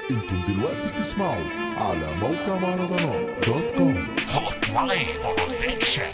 انتم دلوقتي بتسمعوا على موقع مهرجانات دوت كوم Hotline Production.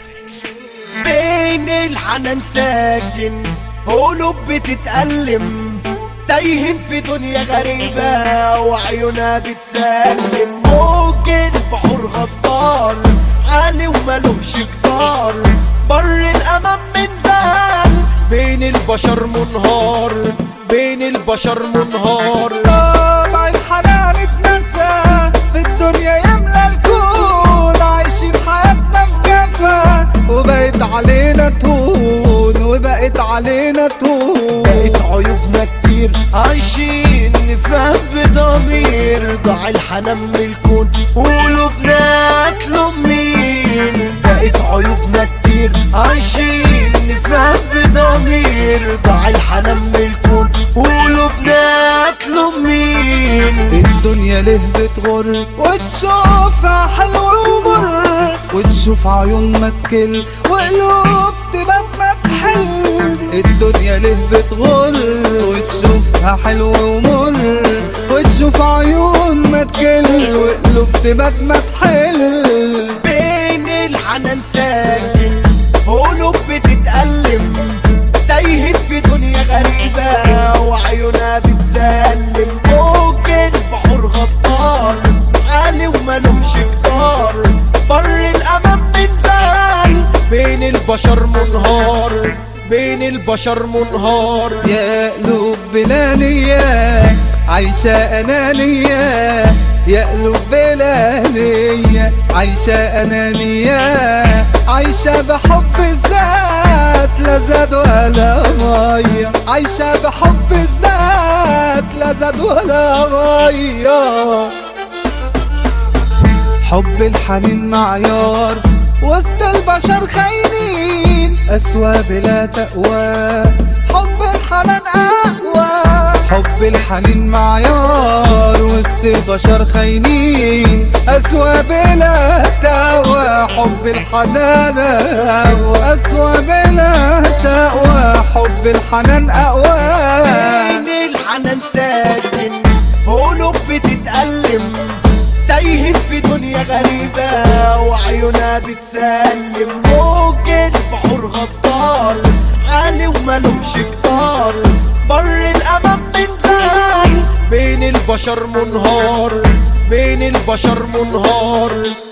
بين الحنان ساكن قلوب بتتألم تايهين في دنيا غريبة وعيونها بتسلم موج البحور غدار عالي وملوش جدار بر الأمام من زال بين البشر منهار بين البشر منهار طبع الحنان اتنسى في الدنيا يملى الكون عايشين حياتنا بكفى وبقت علينا تهون وبقت علينا تهون بقت عيوبنا كتير عايشين نفهم بضمير ضاع الحنان من الكون وقلوبنا تلوم مين بقت عيوبنا كتير عايشين نفهم بضمير ضاع الحنان من الكون وقلوبنا تلوم مين الدنيا ليه بتغر وتشوفها حلو ومر وتشوف عيون ما تكل وقلوب تبات ما تحل الدنيا ليه بتغر وتشوفها حلو ومر وتشوف عيون ما تكل وقلوب تبات ما تحل بين الحنان ساكن قلوب بتتألم تايهين في دنيا غريبة وعيونها بتسلم موج البحور غدار عالي وملوش جدار بر الأمام بتزال بين البشر منهار بين البشر منهار يا قلوب بلانية عايشة أنانية يا قلوب بلانية عايشة أنانية عايشة بحب الذات لا زاد ولا مية عايشة بحب الذات لا زاد ولا مية حب الحنين معيار وسط البشر خاينين أسوى بلا تقوى حب الحنان أقوى حب الحنين معيار وسط البشر خاينين أسوى بلا تقوى حب الحنان أقوى أسوى بلا تقوى حب الحنان أقوى بين الحنان ساكن قلوب بتتألم تايهين في دنيا غريبة وعيونها بتسلم موج البحور غدار عالي وملوش جدار بر الأمام بنزال بين البشر منهار بين البشر منهار